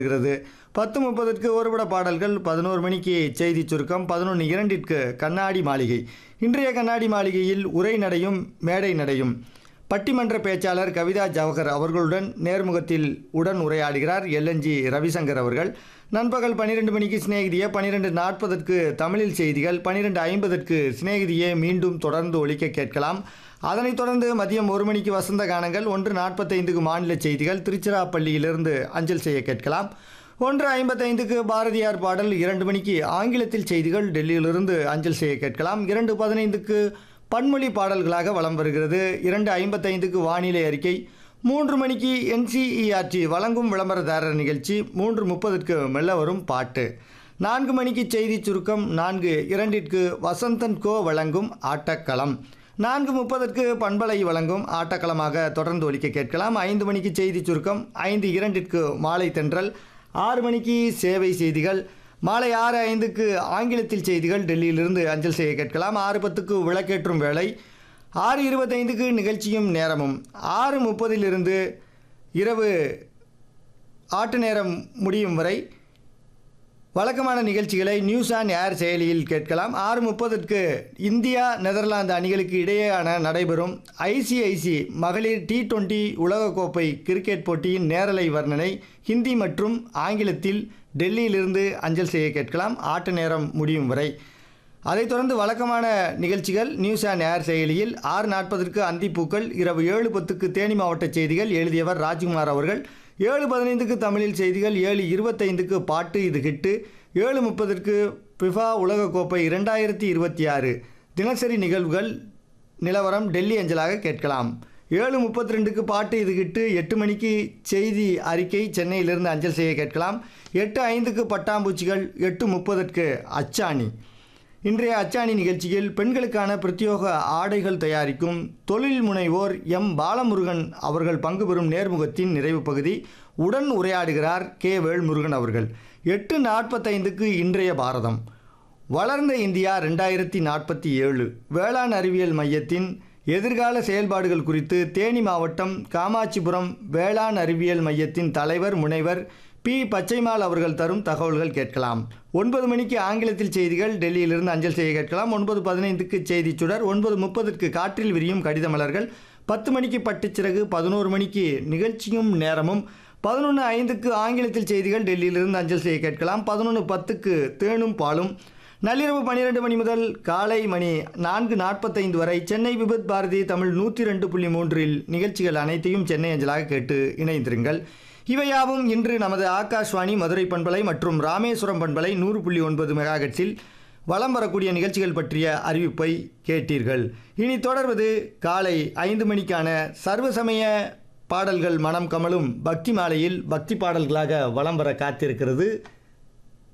இருக்கிறது பத்து முப்பதுக்கு ஒருபட பாடல்கள் பதினோரு மணிக்கு செய்தி சுருக்கம் பதினொன்று இரண்டிற்கு கண்ணாடி மாளிகை இன்றைய கண்ணாடி மாளிகையில் உரை நடையும் மேடை நடையும் பட்டிமன்ற பேச்சாளர் கவிதா ஜவஹர் அவர்களுடன் நேர்முகத்தில் உடன் உரையாடுகிறார் எல்என்ஜி ரவிசங்கர் அவர்கள் நண்பகல் பன்னிரெண்டு மணிக்கு சிநேகிதியே பன்னிரெண்டு நாற்பதற்கு தமிழில் செய்திகள் பன்னிரெண்டு ஐம்பதற்கு சிநேகிதியே மீண்டும் தொடர்ந்து ஒலிக்க கேட்கலாம் அதனைத் தொடர்ந்து மதியம் ஒரு மணிக்கு வசந்த கானங்கள் ஒன்று நாற்பத்தைந்துக்கு மாநில செய்திகள் திருச்சிராப்பள்ளியிலிருந்து அஞ்சல் செய்ய கேட்கலாம் ஒன்று ஐம்பத்தைந்துக்கு பாரதியார் பாடல் இரண்டு மணிக்கு ஆங்கிலத்தில் செய்திகள் டெல்லியிலிருந்து அஞ்சல் செய்ய கேட்கலாம் இரண்டு பதினைந்துக்கு பன்மொழி பாடல்களாக வலம் வருகிறது இரண்டு ஐம்பத்தைந்துக்கு வானிலை அறிக்கை மூன்று மணிக்கு என்சிஇஆர்டி வழங்கும் விளம்பரதாரர் நிகழ்ச்சி மூன்று முப்பதுக்கு மெல்ல வரும் பாட்டு நான்கு மணிக்கு செய்தி சுருக்கம் நான்கு இரண்டிற்கு வசந்தன் கோ வழங்கும் ஆட்டக்களம் நான்கு முப்பதற்கு பண்பலை வழங்கும் ஆட்டக்களமாக தொடர்ந்து ஒலிக்க கேட்கலாம் ஐந்து மணிக்கு செய்தி சுருக்கம் ஐந்து இரண்டிற்கு மாலை தென்றல் ஆறு மணிக்கு சேவை செய்திகள் மாலை ஆறு ஐந்துக்கு ஆங்கிலத்தில் செய்திகள் டெல்லியிலிருந்து அஞ்சல் செய்ய கேட்கலாம் ஆறு பத்துக்கு விளக்கேற்றும் வேலை ஆறு இருபத்தைந்துக்கு நிகழ்ச்சியும் நேரமும் ஆறு முப்பதிலிருந்து இரவு ஆட்டு நேரம் முடியும் வரை வழக்கமான நிகழ்ச்சிகளை நியூஸ் ஆன் ஏர் செயலியில் கேட்கலாம் ஆறு முப்பதுக்கு இந்தியா நெதர்லாந்து அணிகளுக்கு இடையேயான நடைபெறும் ஐசிஐசி மகளிர் டி டுவெண்டி உலகக்கோப்பை கிரிக்கெட் போட்டியின் நேரலை வர்ணனை ஹிந்தி மற்றும் ஆங்கிலத்தில் டெல்லியிலிருந்து அஞ்சல் செய்ய கேட்கலாம் ஆட்டு நேரம் முடியும் வரை அதைத் தொடர்ந்து வழக்கமான நிகழ்ச்சிகள் நியூஸ் ஆன் ஏர் செயலியில் ஆறு நாற்பதற்கு அந்திப்பூக்கள் இரவு ஏழு பத்துக்கு தேனி மாவட்ட செய்திகள் எழுதியவர் ராஜ்குமார் அவர்கள் ஏழு பதினைந்துக்கு தமிழில் செய்திகள் ஏழு இருபத்தைந்துக்கு பாட்டு இது ஹிட்டு ஏழு முப்பதற்கு பிஃபா உலகக்கோப்பை இரண்டாயிரத்தி இருபத்தி ஆறு தினசரி நிகழ்வுகள் நிலவரம் டெல்லி அஞ்சலாக கேட்கலாம் ஏழு முப்பத்தி ரெண்டுக்கு பாட்டு இது கிட்டு எட்டு மணிக்கு செய்தி அறிக்கை சென்னையிலிருந்து அஞ்சல் செய்ய கேட்கலாம் எட்டு ஐந்துக்கு பட்டாம்பூச்சிகள் எட்டு முப்பதற்கு அச்சாணி இன்றைய அச்சாணி நிகழ்ச்சியில் பெண்களுக்கான பிரத்யோக ஆடைகள் தயாரிக்கும் தொழில் முனைவோர் எம் பாலமுருகன் அவர்கள் பங்கு பெறும் நேர்முகத்தின் நிறைவு பகுதி உடன் உரையாடுகிறார் கே வேல்முருகன் அவர்கள் எட்டு நாற்பத்தைந்துக்கு இன்றைய பாரதம் வளர்ந்த இந்தியா ரெண்டாயிரத்தி நாற்பத்தி ஏழு வேளாண் அறிவியல் மையத்தின் எதிர்கால செயல்பாடுகள் குறித்து தேனி மாவட்டம் காமாட்சிபுரம் வேளாண் அறிவியல் மையத்தின் தலைவர் முனைவர் பி பச்சைமால் அவர்கள் தரும் தகவல்கள் கேட்கலாம் ஒன்பது மணிக்கு ஆங்கிலத்தில் செய்திகள் டெல்லியிலிருந்து அஞ்சல் செய்ய கேட்கலாம் ஒன்பது பதினைந்துக்கு செய்தி சுடர் ஒன்பது முப்பதுக்கு காற்றில் விரியும் கடித மலர்கள் பத்து மணிக்கு பட்டுச்சிறகு பதினோரு மணிக்கு நிகழ்ச்சியும் நேரமும் பதினொன்று ஐந்துக்கு ஆங்கிலத்தில் செய்திகள் டெல்லியிலிருந்து அஞ்சல் செய்ய கேட்கலாம் பதினொன்று பத்துக்கு தேனும் பாலும் நள்ளிரவு பன்னிரெண்டு மணி முதல் காலை மணி நான்கு நாற்பத்தைந்து வரை சென்னை விபத் பாரதி தமிழ் நூற்றி ரெண்டு புள்ளி மூன்றில் நிகழ்ச்சிகள் அனைத்தையும் சென்னை அஞ்சலாக கேட்டு இணைந்திருங்கள் இவையாவும் இன்று நமது ஆகாஷ்வாணி மதுரை பண்பலை மற்றும் ராமேஸ்வரம் பண்பலை நூறு புள்ளி ஒன்பது மெகாகட்ஸில் வலம் வரக்கூடிய நிகழ்ச்சிகள் பற்றிய அறிவிப்பை கேட்டீர்கள் இனி தொடர்வது காலை ஐந்து மணிக்கான சர்வசமய பாடல்கள் மனம் கமலும் பக்தி மாலையில் பக்தி பாடல்களாக வலம் வர காத்திருக்கிறது